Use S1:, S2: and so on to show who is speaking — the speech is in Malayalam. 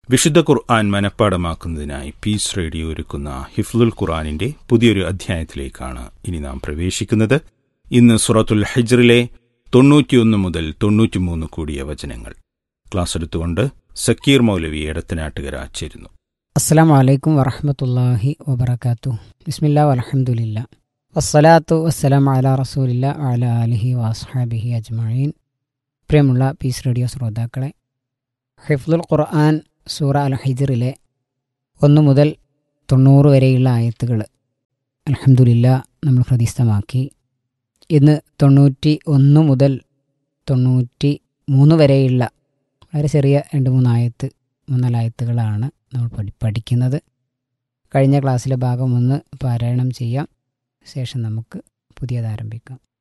S1: വിശുദ്ധ ഖുർആൻ മനഃപ്പാടമാക്കുന്നതിനായി പീസ് റേഡിയോ ഒരുക്കുന്ന ഹിഫ്ലുൽ ഖുർആനിന്റെ പുതിയൊരു അധ്യായത്തിലേക്കാണ് ഇനി നാം പ്രവേശിക്കുന്നത് ഇന്ന് സുറത്തുൽ ഹജ്റിലെ തൊണ്ണൂറ്റിയൊന്ന് മുതൽ തൊണ്ണൂറ്റിമൂന്ന് കൂടിയ വചനങ്ങൾ ക്ലാസ് എടുത്തുകൊണ്ട് സക്കീർ മൗലവി എടത്തനാട്ടുകര ചേരുന്നു
S2: അസ്സാം വലൈക്കും വറഹമത്തല്ലാഹി വബർക്കാത്തു ബിസ്മില്ലാ വലഹമുല്ല വസ്സലാത്തു വസ്സലാം അല റസൂലില്ല അല അലിഹി വാസ്ഹാബിഹി അജ്മീൻ പ്രിയമുള്ള പീസ് റേഡിയോ ശ്രോതാക്കളെ ഹിഫ്ലുൽ ഖുർആൻ സൂറ അൽ ഹിജറിലെ ഒന്ന് മുതൽ തൊണ്ണൂറ് വരെയുള്ള ആയത്തുകൾ അലഹമുല്ല നമ്മൾ ഹൃദയസ്ഥമാക്കി ഇന്ന് തൊണ്ണൂറ്റി ഒന്ന് മുതൽ തൊണ്ണൂറ്റി മൂന്ന് വരെയുള്ള വളരെ ചെറിയ രണ്ട് മൂന്നായത്ത് മൂന്നാലായത്തുകളാണ് നമ്മൾ പഠി പഠിക്കുന്നത് കഴിഞ്ഞ ക്ലാസ്സിലെ ഭാഗം ഒന്ന് പാരായണം ചെയ്യാം ശേഷം നമുക്ക് പുതിയത് ആരംഭിക്കാം